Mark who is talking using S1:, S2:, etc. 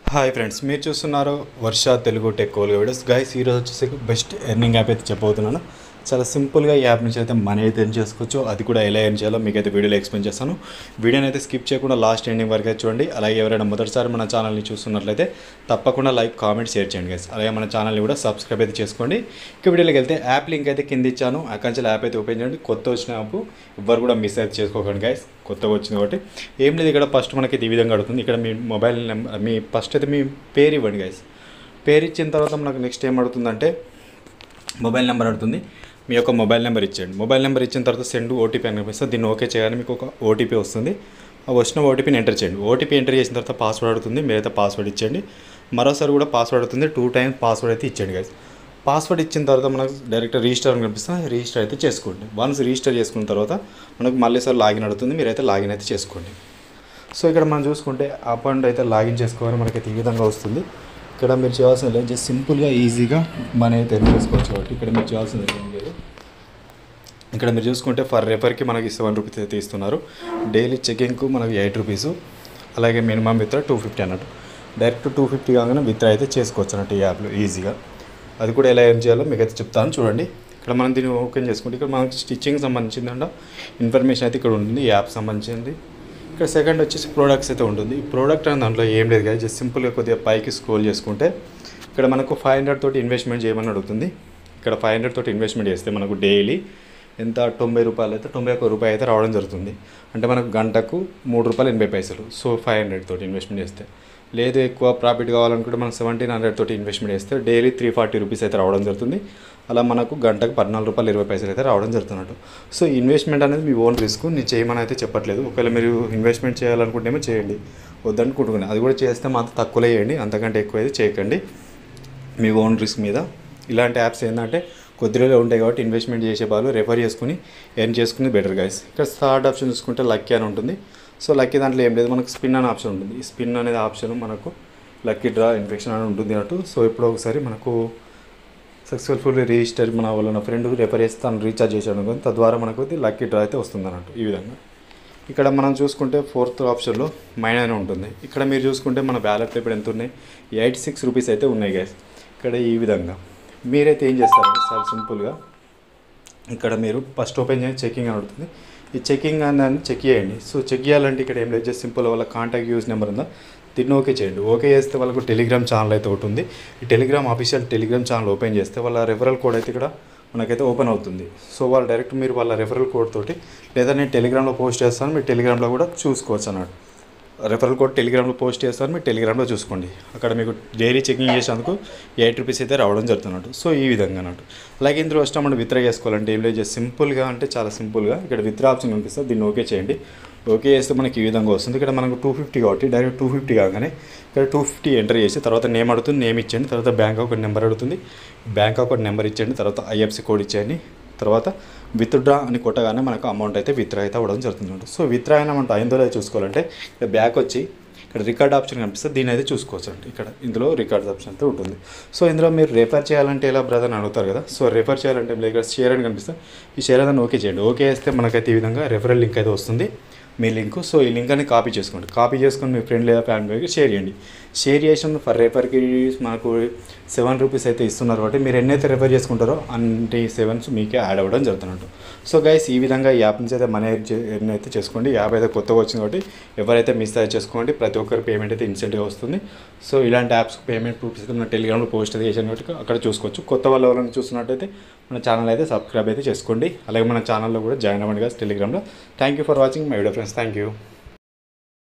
S1: hi friends మీరు చూస్తున్నారు Varsha Telugu tech కోల్ వీడియోస్ గైస్ ఈరోజు వచ్చేసి బెస్ట్ ఎర్నింగ్ యాప్ అయితే చెప్పబోతున్నాను చాలా సింపుల్గా ఈ యాప్ నుంచి అయితే మనీ అయితే ఎర్న్ చేసుకోవచ్చు అది కూడా ఎలా ఎర్న్ చేయాలో మీకు అయితే వీడియోలో ఎక్స్ప్లెయిన్ చేస్తాను వీడియోని అయితే స్కిప్ చేయకుండా లాస్ట్ ఎండింగ్ వరకు అయితే చూడండి అలాగే ఎవరైనా మొదటిసారి మన ఛానల్ని చూస్తున్నట్లయితే తప్పకుండా లైక్ కామెంట్ షేర్ చేయండి గైస్ అలాగే మన ఛానల్ని కూడా సబ్స్క్రైబ్ అయితే చేసుకోండి ఇక వీడియోలోకి వెళ్తే యాప్ లింక్ అయితే కింద ఇచ్చాను అక్కడి నుంచి యాప్ అయితే ఓపెన్ చేయండి కొత్త వచ్చిన యాప్ ఎవ్వరు కూడా మిస్ అయితే చేసుకోకండి గైస్ కొత్తగా వచ్చింది కాబట్టి ఏం లేదు ఇక్కడ ఫస్ట్ మనకి ఈ విధంగా అడుగుతుంది ఇక్కడ మీ మొబైల్ నెంబర్ మీ ఫస్ట్ అయితే మీ పేరు ఇవ్వండి గైస్ పేరు ఇచ్చిన తర్వాత మనకు నెక్స్ట్ ఏం అడుగుతుందంటే మొబైల్ నెంబర్ అడుగుతుంది మీ యొక్క మొబైల్ నెంబర్ ఇచ్చేయండి మొబైల్ నెంబర్ ఇచ్చిన తర్వాత సెండ్ ఓటీపీ అని కనిపిస్తుంది దీన్ని ఓకే చేయగానే మీకు ఒక ఓటీపీ వస్తుంది ఆ వచ్చిన ఓటీపీని ఎంటర్ చేయండి ఓటీపీ ఎంటర్ చేసిన తర్వాత పాస్వర్డ్ అడుగుతుంది మీరైతే పాస్వర్డ్ ఇచ్చేయండి మరోసారి కూడా పాస్వర్డ్ అడుగుతుంది టూ టైమ్స్ పాస్వర్డ్ అయితే ఇచ్చేయండి గైస్ పాస్వర్డ్ ఇచ్చిన తర్వాత మనకు డైరెక్ట్ రిజిస్టర్ అని కనిపిస్తుంది రిజిస్టర్ అయితే చేసుకోండి వన్స్ రిజిస్టర్ చేసుకున్న తర్వాత మనకు మళ్ళీ సార్ లాగిన్ అడుగుతుంది మీరైతే లాగిన్ అయితే చేసుకోండి సో ఇక్కడ మనం చూసుకుంటే అప్ అండ్ అయితే లాగిన్ చేసుకోవాలి మనకైతే ఈ విధంగా వస్తుంది ఇక్కడ మీరు చేయాల్సింది లేదు జస్ట్ సింపుల్గా ఈజీగా మనీ అయితే ఎర్న్ చేసుకోవచ్చు కాబట్టి ఇక్కడ మీరు చేయాల్సింది ఏం లేదు ఇక్కడ మీరు చూసుకుంటే ఫర్ రెఫర్కి మనకి సెవెన్ రూపీస్ అయితే ఇస్తున్నారు డైలీ చెకింగ్కు మనకి ఎయిట్ రూపీస్ అలాగే మినిమం విత్డ్రా టూ ఫిఫ్టీ అన్నట్టు డైరెక్ట్ టూ ఫిఫ్టీ కాగానే విత్డ్రా అయితే చేసుకోవచ్చు అన్నట్టు ఈ యాప్లో ఈజీగా అది కూడా ఎలా ఎర్న్ చేయాలో మీకు అయితే చెప్తాను చూడండి ఇక్కడ మనం దీన్ని ఓపెన్ చేసుకుంటే ఇక్కడ మనకి స్టిచ్చింగ్ సంబంధించిందంట ఇన్ఫర్మేషన్ అయితే ఇక్కడ ఉంటుంది ఈ యాప్ సంబంధించింది ఇక్కడ సెకండ్ వచ్చేసి ప్రోడక్ట్స్ అయితే ఉంటుంది ఈ ప్రోడక్ట్ అనే దాంట్లో ఏం లేదు కదా జస్ట్ సింపుల్గా కొద్దిగా పైకి స్క్రోల్ చేసుకుంటే ఇక్కడ మనకు ఫైవ్ హండ్రెడ్ తోటి ఇన్వెస్ట్మెంట్ చేయమని అడుగుతుంది ఇక్కడ ఫైవ్ హండ్రెడ్ తోటి ఇన్వెస్ట్మెంట్ చేస్తే మనకు డైలీ ఎంత తొంభై రూపాయలు అయితే తొంభై ఒక్క రూపాయి అయితే రావడం జరుగుతుంది అంటే మనకు గంటకు మూడు రూపాయలు ఎనభై పైసలు సో ఫైవ్ హండ్రెడ్ తోటి ఇన్వెస్ట్మెంట్ చేస్తే లేదు ఎక్కువ ప్రాఫిట్ కావాలనుకుంటే మనం సెవెంటీన్ హండ్రెడ్ తోటి ఇన్వెస్ట్మెంట్ చేస్తే డైలీ త్రీ ఫార్టీ రూపీస్ అయితే రావడం జరుగుతుంది అలా మనకు గంటకు పద్నాలుగు రూపాయలు ఇరవై పైసలు అయితే రావడం జరుగుతున్నట్టు సో ఇన్వెస్ట్మెంట్ అనేది మీ ఓన్ రిస్క్ నేను చేయమని అయితే చెప్పట్లేదు ఒకవేళ మీరు ఇన్వెస్ట్మెంట్ చేయాలనుకుంటేమో చేయండి వద్దనుకుంటున్నాను అది కూడా చేస్తే మాత్రం తక్కువలో చేయండి అంతకంటే ఎక్కువ అయితే చేయకండి మీ ఓన్ రిస్క్ మీద ఇలాంటి యాప్స్ ఏంటంటే కొద్ది రోజులు ఉంటాయి కాబట్టి ఇన్వెస్ట్మెంట్ చేసే వాళ్ళు రెఫర్ చేసుకుని ఎర్న్ చేసుకుని బెటర్ గైస్ ఇక్కడ థర్డ్ ఆప్షన్ చూసుకుంటే లక్కీ అని ఉంటుంది సో లక్కీ దాంట్లో ఏం లేదు మనకు స్పిన్ అనే ఆప్షన్ ఉంటుంది ఈ స్పిన్ అనేది ఆప్షన్ మనకు లక్కీ డ్రా ఇన్ఫెక్షన్ అని ఉంటుంది అన్నట్టు సో ఇప్పుడు ఒకసారి మనకు సక్సెస్ఫుల్ రిజిస్టర్ మన వాళ్ళ ఫ్రెండ్ రెఫర్ చేస్తే తను రీఛార్జ్ చేసాడు అనుకో తద్వారా మనకు లక్కీ డ్రా అయితే వస్తుంది అన్నట్టు ఈ విధంగా ఇక్కడ మనం చూసుకుంటే ఫోర్త్ ఆప్షన్లో మైన్ అని ఉంటుంది ఇక్కడ మీరు చూసుకుంటే మన బ్యాలెట్ ఇప్పుడు ఎంత ఉన్నాయి ఎయిటీ సిక్స్ రూపీస్ అయితే ఉన్నాయి గ్యాస్ ఇక్కడ ఈ విధంగా మీరైతే ఏం చేస్తారంటే చాలా సింపుల్గా ఇక్కడ మీరు ఫస్ట్ ఓపెన్ చేయండి చెకింగ్ అని అడుగుతుంది ఈ చెకింగ్ అని దాన్ని చెక్ చేయండి సో చెక్ చేయాలంటే ఇక్కడ ఏం లేదు జస్ట్ సింపుల్ వాళ్ళ కాంటాక్ట్ యూస్ నెంబర్ ఉందా దీన్ని ఓకే చేయండి ఓకే చేస్తే వాళ్ళకు టెలిగ్రామ్ ఛానల్ అయితే ఒకటి ఉంది ఈ Telegram official Telegram channel open చేస్తే వాళ్ళ రెఫరల్ కోడ్ అయితే ఇక్కడ మనకైతే ఓపెన్ అవుతుంది సో వాళ్ళు డైరెక్ట్ మీరు వాళ్ళ రెఫరల్ కోడ్ తోటి లేదా నేను టెలిగ్రామ్లో పోస్ట్ చేస్తాను మీరు టెలిగ్రామ్లో కూడా చూసుకోవచ్చు అన్నట్టు రెఫరల్ కోడ్ టెలిగ్రామ్లో పోస్ట్ చేస్తారు మీరు టెలిగ్రామ్లో చూసుకోండి అక్కడ మీకు డైలీ చెకింగ్ చేసేందుకు ఎయిట్ రూపీస్ అయితే రావడం జరుగుతున్నట్టు సో ఈ విధంగా అన్నట్టు అలాగే ఇందులో వచ్చిన మనం విత్డ్రా చేసుకోవాలంటే ఏం లేదు జస్ట్ సింపుల్గా అంటే చాలా సింపుల్గా ఇక్కడ విత్డ్రా ఆప్షన్ కనిపిస్తుంది దీన్ని ఓకే చేయండి ఓకే చేస్తే మనకి ఈ విధంగా వస్తుంది ఇక్కడ మనకు టూ ఫిఫ్టీ కాబట్టి డైరెక్ట్ టూ ఫిఫ్టీ కాగానే ఇక్కడ టూ ఫిఫ్టీ ఎంటర్ చేసి తర్వాత నేమ్ అడుగుతుంది నేమ్ ఇచ్చేయండి తర్వాత బ్యాంక్ అకౌంట్ నెంబర్ అడుగుతుంది బ్యాంక్ అకౌంట్ నెంబర్ ఇచ్చేయండి తర్వాత ఐఎఫ్సి కోడ్ ఇచ్చేయండి తర్వాత విత్డ్రా అని కొట్టగానే మనకు అమౌంట్ అయితే విత్డ్రా అయితే అవ్వడం జరుగుతుంది సో విత్డ్రా అయిన అమౌంట్ అయిందో లేదో చూసుకోవాలంటే ఇక్కడ బ్యాక్ వచ్చి ఇక్కడ రికార్డ్ ఆప్షన్ కనిపిస్తుంది దీని అయితే చూసుకోవచ్చు అండి ఇక్కడ ఇందులో రికార్డ్ ఆప్షన్ అయితే ఉంటుంది సో ఇందులో మీరు రెఫర్ చేయాలంటే ఎలా బ్రదర్ అని అడుగుతారు కదా సో రెఫర్ చేయాలంటే మీరు ఇక్కడ షేర్ అని కనిపిస్తుంది ఈ షేర్ అని ఓకే చేయండి ఓకే చేస్తే మనకైతే ఈ విధంగా రెఫరల్ లింక్ అయితే వస్తుంది మీ లింక్ సో ఈ లింక్ అని కాపీ చేసుకోండి కాపీ చేసుకొని మీ ఫ్రెండ్ లేదా ఫ్యామిలీ మెంబర్కి షేర్ చేయండి షేర్ చేసిన ఫర్ రెఫర్కి మనకు సెవెన్ రూపీస్ అయితే ఇస్తున్నారు కాబట్టి మీరు ఎన్నైతే రెఫర్ చేసుకుంటారో అన్ని సెవెన్స్ మీకే యాడ్ అవ్వడం జరుగుతున్నట్టు సో గైస్ ఈ విధంగా ఈ యాప్ నుంచి అయితే మనీ ఎర్న్ అయితే చేసుకోండి యాప్ అయితే కొత్తగా వచ్చింది కాబట్టి ఎవరైతే మిస్ అయితే చేసుకోండి ప్రతి ఒక్కరి పేమెంట్ అయితే ఇన్సెంటివ్ వస్తుంది సో ఇలాంటి యాప్స్ పేమెంట్ ప్రూఫ్స్ అయితే మన టెలిగ్రామ్లో పోస్ట్ అయితే చేసాను కాబట్టి అక్కడ చూసుకోవచ్చు కొత్త వాళ్ళు ఎవరైనా చూస్తున్నట్టయితే మన ఛానల్ అయితే సబ్స్క్రైబ్ అయితే చేసుకోండి అలాగే మన ఛానల్లో కూడా జాయిన్ అవ్వండి కదా టెలిగ్రామ్లో thank you for watching my video friends thank you